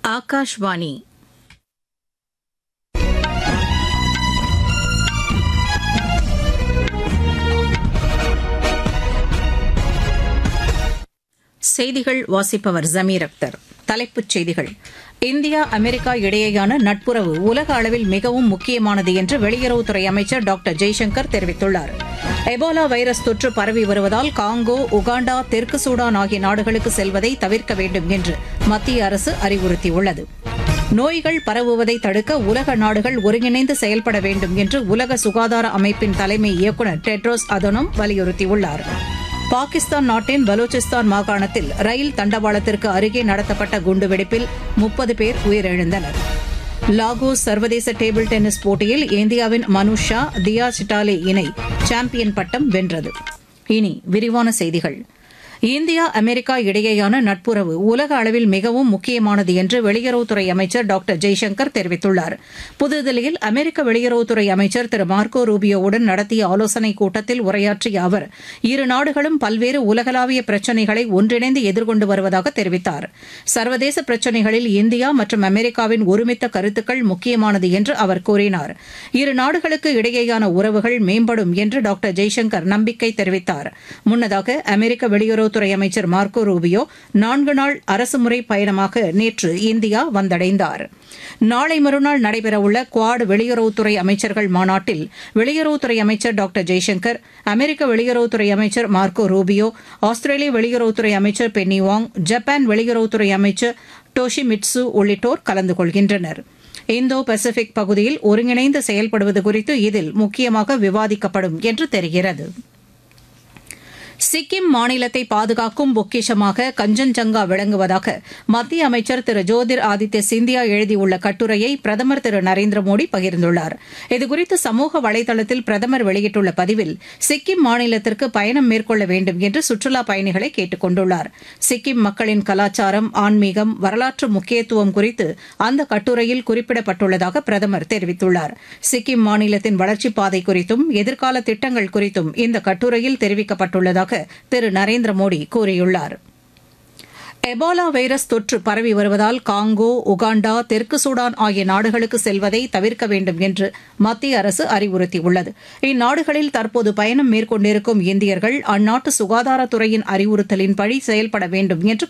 ఆకాశవాణి செய்திகள் வாசிப்பவர் ஜமீர் அக்தர் தலைப்புச் செய்திகள் இந்தியா அமெரிக்கா இடையேயான நட்புறவு உலக அளவில் மிகவும் முக்கியமானது என்று வெளியுறவுத்துறை அமைச்சர் டாக்டர் ஜெய்சங்கர் தெரிவித்துள்ளார் எபோலா வைரஸ் தொற்று பரவி வருவதால் காங்கோ உகாண்டா தெற்கு சூடான் ஆகிய நாடுகளுக்கு செல்வதை தவிர்க்க வேண்டும் என்று மத்திய அரசு அறிவுறுத்தியுள்ளது நோய்கள் பரவுவதை தடுக்க உலக நாடுகள் ஒருங்கிணைந்து செயல்பட வேண்டும் என்று உலக சுகாதார அமைப்பின் தலைமை இயக்குநர் டெட்ரோஸ் அதனோம் வலியுறுத்தியுள்ளார் பாகிஸ்தான் நாட்டின் பலூச்சிஸ்தான் மாகாணத்தில் ரயில் தண்டவாளத்திற்கு அருகே நடத்தப்பட்ட குண்டுவெடிப்பில் முப்பது பேர் உயிரிழந்தனர் லாகோஸ் சர்வதேச டேபிள் டென்னிஸ் போட்டியில் இந்தியாவின் மனுஷா தியா சிட்டாலே இணை சாம்பியன் பட்டம் வென்றது இனி விரிவான செய்திகள் இந்தியா அமெரிக்கா இடையேயான நட்புறவு உலக அளவில் மிகவும் முக்கியமானது என்று வெளியுறவுத்துறை அமைச்சர் டாக்டர் ஜெய்சங்கர் தெரிவித்துள்ளார் புதுதில்லியில் அமெரிக்க வெளியுறவுத்துறை அமைச்சர் திரு மார்க்கோ ரூபியோவுடன் நடத்திய ஆலோசனைக் கூட்டத்தில் உரையாற்றிய அவர் இரு நாடுகளும் பல்வேறு உலகளாவிய பிரச்சினைகளை ஒன்றிணைந்து எதிர்கொண்டு வருவதாக தெரிவித்தார் சர்வதேச பிரச்சினைகளில் இந்தியா மற்றும் அமெரிக்காவின் ஒருமித்த கருத்துக்கள் முக்கியமானது என்று அவர் கூறினார் இரு நாடுகளுக்கு இடையேயான உறவுகள் மேம்படும் என்று டாக்டர் ஜெய்சங்கர் நம்பிக்கை தெரிவித்தார் முன்னதாக அமெரிக்க வெளியுறவு வெளியுறவுத்துறை அமைச்சர் மார்க்கோ ரூபியோ நான்கு நாள் அரசுமுறை பயணமாக நேற்று இந்தியா வந்தடைந்தார் நாளை மறுநாள் நடைபெறவுள்ள குவாட் வெளியுறவுத்துறை அமைச்சர்கள் மாநாட்டில் வெளியுறவுத்துறை அமைச்சர் டாக்டர் ஜெய்சங்கர் அமெரிக்க வெளியுறவுத்துறை அமைச்சர் மார்க்கோ ரூபியோ ஆஸ்திரேலிய வெளியுறவுத்துறை அமைச்சர் பென்னி வாங் ஜப்பான் வெளியுறவுத்துறை அமைச்சர் டோஷிமிட்சு உள்ளிட்டோர் கலந்து கொள்கின்றனர் இந்தோ பசிபிக் பகுதியில் ஒருங்கிணைந்து செயல்படுவது குறித்து இதில் முக்கியமாக விவாதிக்கப்படும் என்று தெரிகிறது சிக்கிம் மாநிலத்தை பாதுகாக்கும் பொக்கிஷமாக கஞ்சன்ஜங்கா விளங்குவதாக மத்திய அமைச்சர் திரு ஜோதிர் ஆதித்ய சிந்தியா எழுதியுள்ள கட்டுரையை பிரதமர் திரு நரேந்திர மோடி பகிர்ந்துள்ளார் இதுகுறித்து சமூக வலைதளத்தில் பிரதமர் வெளியிட்டுள்ள பதிவில் சிக்கிம் மாநிலத்திற்கு பயணம் மேற்கொள்ள வேண்டும் என்று சுற்றுலாப் பயணிகளை கேட்டுக் கொண்டுள்ளார் சிக்கிம் மக்களின் கலாச்சாரம் ஆன்மீகம் வரலாற்று முக்கியத்துவம் குறித்து அந்த கட்டுரையில் குறிப்பிடப்பட்டுள்ளதாக பிரதமர் தெரிவித்துள்ளார் சிக்கிம் மாநிலத்தின் வளர்ச்சிப் பாதை குறித்தும் எதிர்கால திட்டங்கள் குறித்தும் இந்த கட்டுரையில் தெரிவிக்கப்பட்டுள்ளதாக திரு நரேந்திர மோடி கூறியுள்ளார் எபோலா வைரஸ் தொற்று பரவி வருவதால் காங்கோ உகாண்டா தெற்கு சூடான் ஆகிய நாடுகளுக்கு செல்வதை தவிர்க்க வேண்டும் என்று மத்திய அரசு அறிவுறுத்தியுள்ளது இந்நாடுகளில் தற்போது பயணம் மேற்கொண்டிருக்கும் இந்தியர்கள் அந்நாட்டு சுகாதாரத்துறையின் அறிவுறுத்தலின்படி செயல்பட வேண்டும் என்று